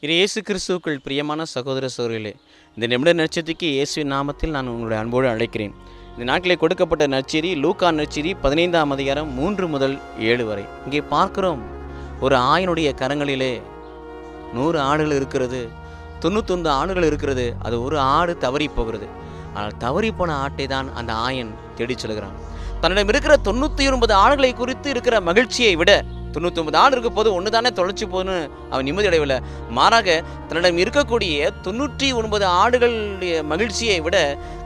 இது இயேசு கிறிஸ்துவுக்குள் பிரியமான சகோதர சகோதரிகளே இந்த நிமிட நட்சத்திற்கு இயேசுவின் நாமத்தில் நான் உங்களுடைய அன்போடு அழைக்கிறேன் இந்த நாட்களில் கொடுக்கப்பட்ட நற்செய்தி லூக்கா நற்செய்தி பதினைந்தாம் அதிகாரம் மூன்று முதல் ஏழு வரை இங்கே பார்க்கிறோம் ஒரு ஆயனுடைய கரங்களிலே நூறு ஆடுகள் இருக்கிறது தொண்ணூத்தொன்று ஆடுகள் இருக்கிறது அது ஒரு ஆடு தவறி போகிறது ஆனால் தவறி போன ஆட்டை தான் அந்த ஆயன் தேடிச் செல்கிறான் தன்னிடம் இருக்கிற தொண்ணூற்றி ஒன்பது ஆடுகளை குறித்து இருக்கிற மகிழ்ச்சியை விட தொண்ணூற்றி ஒன்பது ஆடு இருக்க போது ஒன்று தானே தொலைச்சி போகுதுன்னு அவன் நிம்மதி அடையவில்லை மாறாக தன்னிடம் இருக்கக்கூடிய தொண்ணூற்றி ஒன்பது ஆடுகளுடைய மகிழ்ச்சியை விட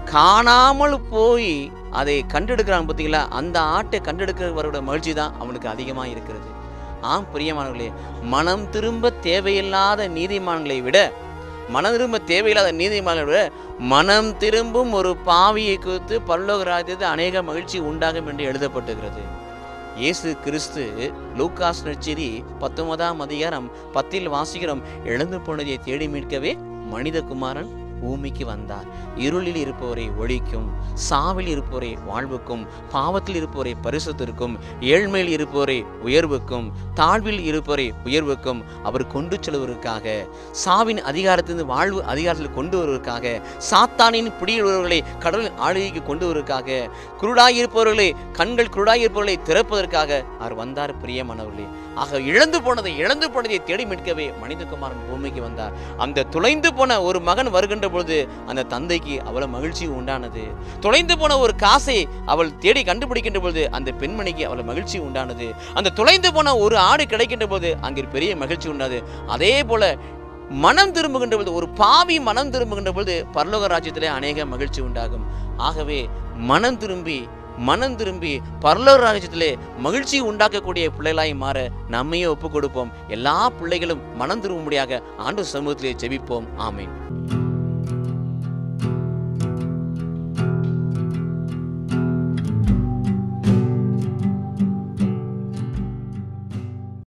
காணாமல் போய் அதை கண்டெடுக்கிறான் பார்த்தீங்களா அந்த ஆட்டை கண்டெடுக்கிறவரோட மகிழ்ச்சி தான் அவனுக்கு அதிகமாக இருக்கிறது ஆம் பிரியமானவர்களே மனம் திரும்ப தேவையில்லாத நீதிமான்களை விட மனம் திரும்ப தேவையில்லாத நீதிமான்களை விட மனம் திரும்பும் ஒரு பாவியை குறித்து பரலோக ராஜ்யத்தில் அநேக மகிழ்ச்சி உண்டாகும் என்று எழுதப்பட்டிருக்கிறது இயேசு கிறிஸ்து லூக்காஸ் நற்செய்தி பத்தொன்பதாம் அதிகாரம் பத்தில் வாசிக்கிறோம் இழந்து போனதை தேடி மீட்கவே மனிதகுமாரன் பூமிக்கு வந்தார் இருளில் இருப்பவரை ஒழிக்கும் சாவில் இருப்பவரை வாழ்வுக்கும் பாவத்தில் இருப்பவரை பரிசுத்திற்கும் ஏழ்மையில் இருப்பவரை உயர்வுக்கும் தாழ்வில் இருப்பவரை உயர்வுக்கும் அவர் கொண்டு செல்வதற்காக சாவின் அதிகாரத்திலிருந்து வாழ்வு அதிகாரத்தில் கொண்டு வருவதற்காக சாத்தானின் பிடியுள்ளவர்களை கடலின் ஆளுகைக்கு கொண்டு வருவதற்காக குருடாயிருப்பவர்களை கண்கள் குருடாயிருப்பவர்களை திறப்பதற்காக அவர் வந்தார் பிரியமானவர்களே ஆக இழந்து போனதை இழந்து போனதை தேடி மீட்கவே மனிதகுமாரன் பூமிக்கு வந்தார் அந்த தொலைந்து போன ஒரு மகன் வருகின்ற பொழுது அந்த தந்தைக்கு அவ்வளவு மகிழ்ச்சி உண்டானது தொலைந்து போன ஒரு காசை அவள் தேடி கண்டுபிடிக்கின்ற பொழுது அந்த பெண்மணிக்கு அவ்வளவு மகிழ்ச்சி உண்டானது அந்த தொலைந்து போன ஒரு ஆடு கிடைக்கின்ற போது அங்கே பெரிய மகிழ்ச்சி உண்டாது அதே போல மனம் திரும்புகின்ற பொழுது ஒரு பாவி மனம் திரும்புகின்ற பொழுது பரலோக ராஜ்யத்திலே அநேக மகிழ்ச்சி உண்டாகும் ஆகவே மனம் திரும்பி மனம் திரும்பி பரலோக ராஜ்யத்திலே மகிழ்ச்சி உண்டாக்கக்கூடிய பிள்ளைகளாய் மாற நம்மையே ஒப்புக் கொடுப்போம் எல்லா பிள்ளைகளும் மனம் திரும்பும்படியாக ஆண்டு சமூகத்திலே ஜெபிப்போம் ஆமேன்